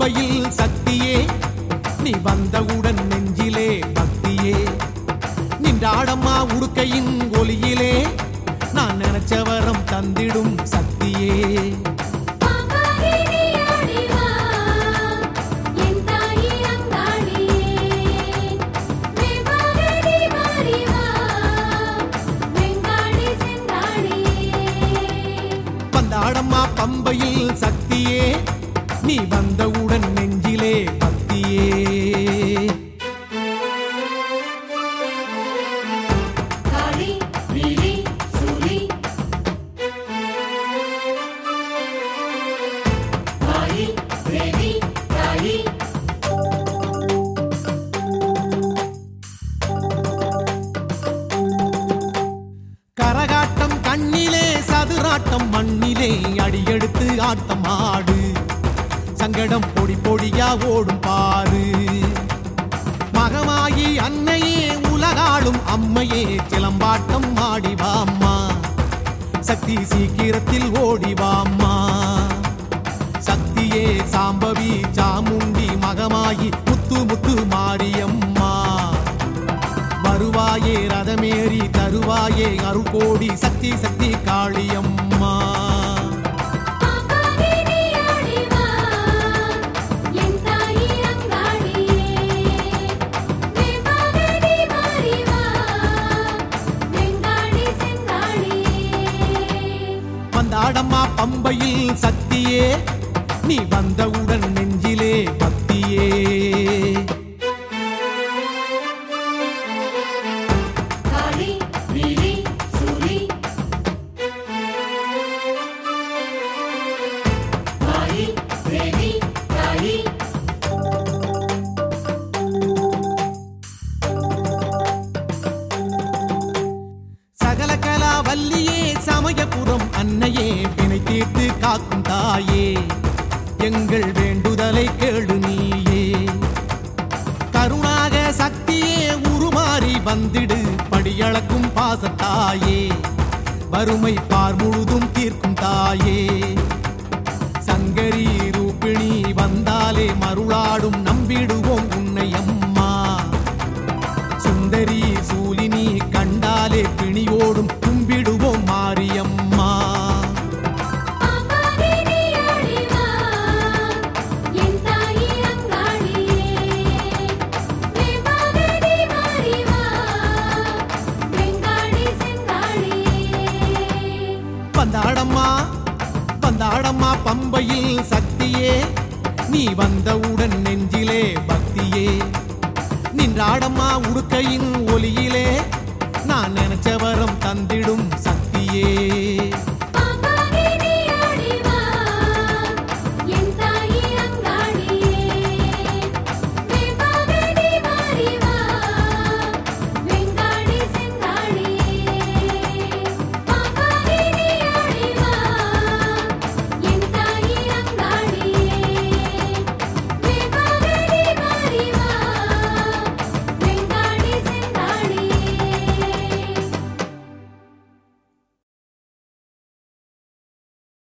பம்பையில் சக்தியே நீ வந்தவுடன் நெஞ்சிலே பக்தியே நின்றாடம்மா உடுக்கையின் ஒலியிலே நான் நினைச்ச வரம் தந்திடும் சக்தியே பாம்பாகி நீ ஆடி வா என் தாயி அங்காளியே மேம்பாக நீ மாறி வா வெங்காளி செங்காளியே வந்தாடம்மா பம்பையில் சக்தியே நீ வந்தவுடன் நெஞ்சிலே பக்தியே காளி நீலி சூரி மாயி தேவி தாயி கரகாட்டம் கண்ணிலே சதுராட்டம் மண்ணிலே அடியெடுத்து ஆட்டம் ஆடு சங்கடம் பொடி பொடியா ஓடும் பாரு மகமாயி அன்னையே உலகாளும் அம்மையே சிலம்பாட்டம் ஆடி வாம்மா சக்தி சீக்கிரத்தில் ஓடி வாம்மா சக்தியே சாம்பவி சாமுண்டி மகமாயி முத்து முத்து மாரியம்மா வருவாயே ரதமேறி தருவாயே அருள் கோடி சக்தி சக்தி காளியம்மா பாம்பாகி நீ ஆடி வா என் தாயி அங்காளியே மேம்பாக நீ மாறி வா வெங்காளி செங்காளியே வந்தாடம்மா பம்பையில் சக்தியே நீ வந்தவுடன் நெஞ்சிலே பக்தியே காளி நீலி சூரி மாயி தேவி தாயி சகல கலா வல்லியே சமயபுரம் அன்னையே வினை தீர்த்து காக்கும் தாயே எங்கள் வேண்டுதலை கேளு நீயே கருணாக சக்தியே உருமாறி வந்திடு படியளக்கும் பாசத்தாயே வறுமை பார் முழுதும் தீர்க்கும் தாயே சங்கரி ரூபிணி வந்தாலே மருளாடும் நம்பிடுவோம் உன்னை அம்மா சுந்தரி சூலினி கண்டாலே பிணியோடும் கும்பிடுவோம் மாரியம்மா பாம்பாகி நீ ஆடி வா என் தாயி அங்காளியே மேம்பாக நீ மாறி வா வெங்காளி செங்காளியே வந்தாடம்மா வந்தாடம்மா பம்பையில் சக்தியே நீ வந்தவுடன் நெஞ்சிலே பக்தியே நின்றாடம்மா உடுக்கையின் ஒலியிலே நான் நினைச்ச வரம் தந்திடும் சக்தியே